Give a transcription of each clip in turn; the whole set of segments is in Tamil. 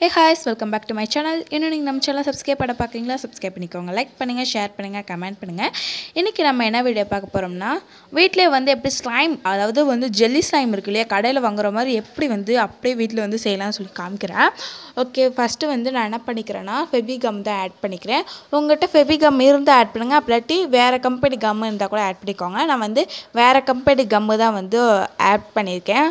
ஹே ஹாய்ஸ் welcome back to my channel இன்னும் நீங்கள் நம்ம சேனல் சப்ஸ்கிரைப் பண்ண பார்க்குறீங்களா சப்ஸ்கிரைப் பண்ணிக்கோங்க லைக் பண்ணுங்கள் ஷேர் பண்ணுங்கள் கமெண்ட் பண்ணுங்கள் இன்றைக்கி நம்ம என்ன வீடியோ பார்க்க போகிறோம்னா வீட்டிலே வந்து எப்படி ஸ்லைம் அதாவது வந்து ஜெல்லி ஸ்லைம் இருக்கு இல்லையா கடையில் வாங்குற மாதிரி எப்படி வந்து அப்படியே வீட்டில் வந்து செய்யலாம்னு சொல்லி காமிக்கிறேன் ஓகே ஃபஸ்ட்டு வந்து நான் என்ன பண்ணிக்கிறேன்னா ஃபெபி கம் தான் ஆட் பண்ணிக்கிறேன் உங்கள்கிட்ட ஃபெபி கம் இருந்தால் ஆட் பண்ணுங்கள் அப்படி வேறு கம்பெனி கம் இருந்தால் கூட ஆட் பண்ணிக்கோங்க நான் வந்து வேறு கம்பெனி கம்மு தான் வந்து ஆட் பண்ணியிருக்கேன்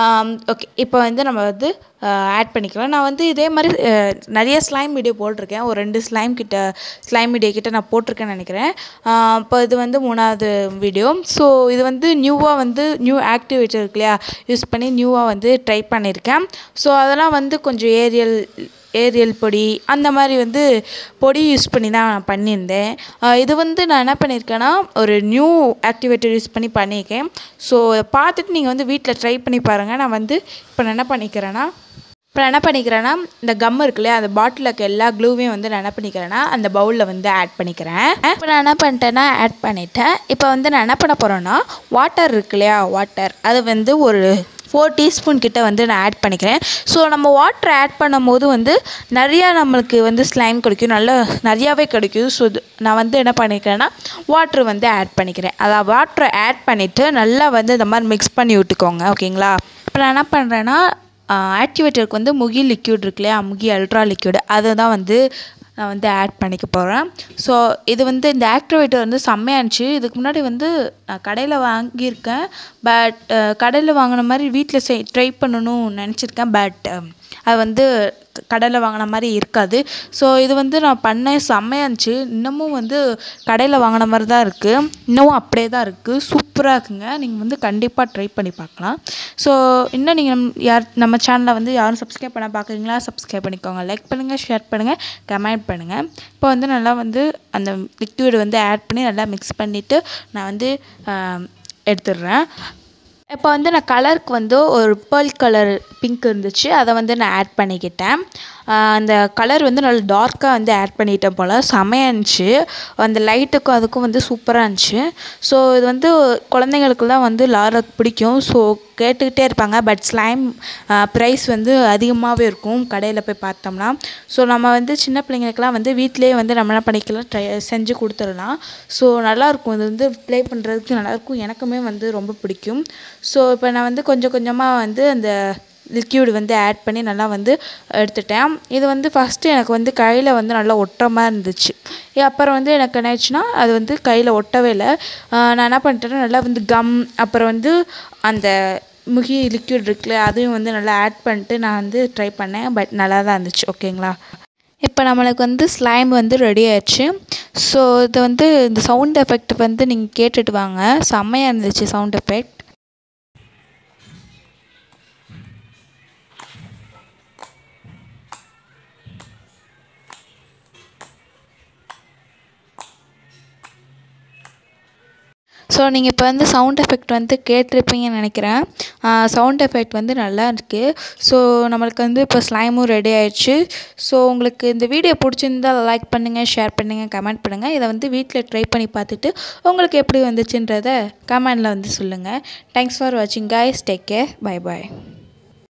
ஓகே இப்போ வந்து நம்ம வந்து ஆட் பண்ணிக்கலாம் நான் வந்து இதே மாதிரி அஹ், நிறைய ஸ்லைம் வீடியோ போட்டிருக்கேன் ஒரு ரெண்டு ஸ்லைம் கிட்ட ஸ்லைம் வீடியோ கிட்ட நான் போட்டிருக்கேன்னு நினைக்கிறேன் அஹ், இப்போ இது வந்து மூணாவது வீடியோ ஸோ இது வந்து நியூவாக வந்து நியூ ஆக்டிவேட் இருக்கு இல்லையா யூஸ் பண்ணி நியூவாக வந்து ட்ரை பண்ணியிருக்கேன் ஸோ அதெல்லாம் வந்து கொஞ்சம் ஏரியல் ஏரியல் பொடி அந்த மாதிரி வந்து பொடி யூஸ் பண்ணி தான் நான் பண்ணியிருந்தேன் அஹ் இது வந்து நான் என்ன பண்ணியிருக்கேன்னா ஒரு நியூ ஆக்டிவேட்டர் யூஸ் பண்ணி பண்ணியிருக்கேன் ஸோ பார்த்துட்டு நீங்கள் வந்து வீட்டில் ட்ரை பண்ணி பாருங்கள் நான் வந்து இப்போ நான் என்ன பண்ணிக்கிறேன்னா இப்போ நான் என்ன பண்ணிக்கிறேன்னா இந்த கம் இருக்கு இல்லையா அந்த பாட்டில் இருக்க எல்லா க்ளூவையும் வந்து நான் என்ன பண்ணிக்கிறேன்னா அந்த பவுலில் வந்து ஆட் பண்ணிக்கிறேன் இப்போ நான் என்ன பண்ணிட்டேன்னா ஆட் பண்ணிட்டேன் இப்போ வந்து நான் என்ன பண்ண போகிறேன்னா வாட்டர் இருக்கு இல்லையா வாட்டர் அது வந்து ஒரு ஃபோர் டீஸ்பூன் கிட்ட வந்து நான் ஆட் பண்ணிக்கிறேன் ஸோ நம்ம வாட்டர் ஆட் பண்ணும்போது வந்து நிறையா நம்மளுக்கு வந்து ஸ்லைம் கிடைக்கும் நல்லா நிறையாவே கிடைக்கும் ஸோ நான் வந்து என்ன பண்ணிக்கிறேன்னா வாட்ரு வந்து ஆட் பண்ணிக்கிறேன் அதான் வாட்டரை ஆட் பண்ணிவிட்டு நல்லா வந்து இந்த மாதிரி மிக்ஸ் பண்ணி விட்டுக்கோங்க ஓகேங்களா இப்போ நான் என்ன பண்ணுறேன்னா ஆக்டிவேட்டருக்கு வந்து முகி லிக்யூட் இருக்கு இல்லையா முகி அல்ட்ரா லிக்யூட் அதை தான் வந்து நான் வந்து ஆட் பண்ணிக்க போகிறேன் ஸோ இது வந்து இந்த ஆக்டிவேட்டர் வந்து செம்மையாக இருந்துச்சு இதுக்கு முன்னாடி வந்து நான் கடையில் வாங்கியிருக்கேன் பட் கடையில் வாங்கின மாதிரி வீட்டில் செய் ட்ரை பண்ணணும்னு நினச்சிருக்கேன் பட் அது வந்து கடையில் வாங்கின மாதிரி இருக்காது ஸோ இது வந்து நான் பண்ணேன் செம்மையாக இருந்துச்சு இன்னமும் வந்து கடையில் வாங்கின மாதிரி தான் இருக்குது இன்னமும் அப்படியே தான் இருக்குது சூப்பராக இருக்குங்க நீங்கள் வந்து கண்டிப்பாக ட்ரை பண்ணி பார்க்கலாம் ஸோ இன்னும் நீங்கள் நம் யார் நம்ம சேனலை வந்து யாரும் சப்ஸ்கிரைப் பண்ண பார்க்குறீங்களா சப்ஸ்கிரைப் பண்ணிக்கோங்க லைக் பண்ணுங்கள் ஷேர் பண்ணுங்கள் கமெண்ட் பண்ணுங்கள் இப்போ வந்து நல்லா வந்து அந்த லிக்விட் வந்து ஆட் பண்ணி நல்லா மிக்ஸ் பண்ணிவிட்டு நான் வந்து ஆஹ், எடுத்துடுறேன் இப்போ வந்து நான் கலருக்கு வந்து ஒரு பேர்ல் கலர் பிங்க் இருந்துச்சு அதை வந்து நான் ஆட் பண்ணிக்கிட்டேன் ஆஹ் அந்த கலர் வந்து நல்லா டார்க்காக வந்து ஆட் பண்ணிட்டேன் போல் செமையாக இருந்துச்சு அந்த லைட்டுக்கும் அதுக்கும் வந்து சூப்பராக இருந்துச்சு ஸோ இது வந்து குழந்தைங்களுக்குலாம் வந்து லாரக் பிடிக்கும் ஸோ கேட்டுக்கிட்டே இருப்பாங்க பட் ஸ்லைம் ப்ரைஸ் வந்து அதிகமாகவே இருக்கும் கடையில் போய் பார்த்தோம்னா ஸோ நம்ம வந்து சின்ன பிள்ளைங்களுக்குலாம் வந்து வீட்டிலேயே வந்து நம்ம என்ன பண்ணிக்கலாம் ட்ரை செஞ்சு கொடுத்துடலாம் ஸோ நல்லாயிருக்கும் இது வந்து ப்ளே பண்ணுறதுக்கு நல்லாயிருக்கும் எனக்குமே வந்து ரொம்ப பிடிக்கும் ஸோ இப்போ நான் வந்து கொஞ்சம் கொஞ்சமாக வந்து அந்த லிக்யூட் வந்து ஆட் பண்ணி நல்லா வந்து எடுத்துட்டேன் இது வந்து ஃபஸ்ட்டு எனக்கு வந்து கையில் வந்து நல்லா ஒட்டுற மாதிரி இருந்துச்சு ஏ, அப்புறம் வந்து எனக்கு என்ன ஆயிடுச்சுன்னா அது வந்து கையில் ஒட்டவே இல்லை ஆஹ் நான் என்ன பண்ணிட்டேன்னா நல்லா வந்து கம் அப்புறம் வந்து அந்த முகி லிக்யூட் இருக்குல்ல அதையும் வந்து நல்லா ஆட் பண்ணிட்டு நான் வந்து ட்ரை பண்ணேன் பட் நல்லா தான் இருந்துச்சு ஓகேங்களா இப்போ நம்மளுக்கு வந்து ஸ்லைம் வந்து ரெடி ஆயிடுச்சு ஸோ இது வந்து இந்த சவுண்ட் எஃபெக்ட் வந்து நீங்கள் கேட்டுட்டு வாங்க செம்மையாக இருந்துச்சு சவுண்ட் எஃபெக்ட் ஸோ நீங்கள் இப்போ வந்து சவுண்ட் எஃபெக்ட் வந்து கேட்டிருப்பீங்கன்னு நினைக்கிறேன் சவுண்ட் எஃபெக்ட் வந்து நல்லா இருக்குது ஸோ நம்மளுக்கு வந்து இப்போ ஸ்லைமும் ரெடி ஆயிடுச்சு ஸோ உங்களுக்கு இந்த வீடியோ பிடிச்சிருந்தா லைக் பண்ணுங்கள் ஷேர் பண்ணுங்கள் கமெண்ட் பண்ணுங்கள் இதை வந்து வீட்டில் ட்ரை பண்ணி பார்த்துட்டு உங்களுக்கு எப்படி வந்துச்சுன்றதை கமெண்டில் வந்து சொல்லுங்கள் தேங்க்ஸ் ஃபார் வாட்சிங் guys டேக் கேர் பை பாய்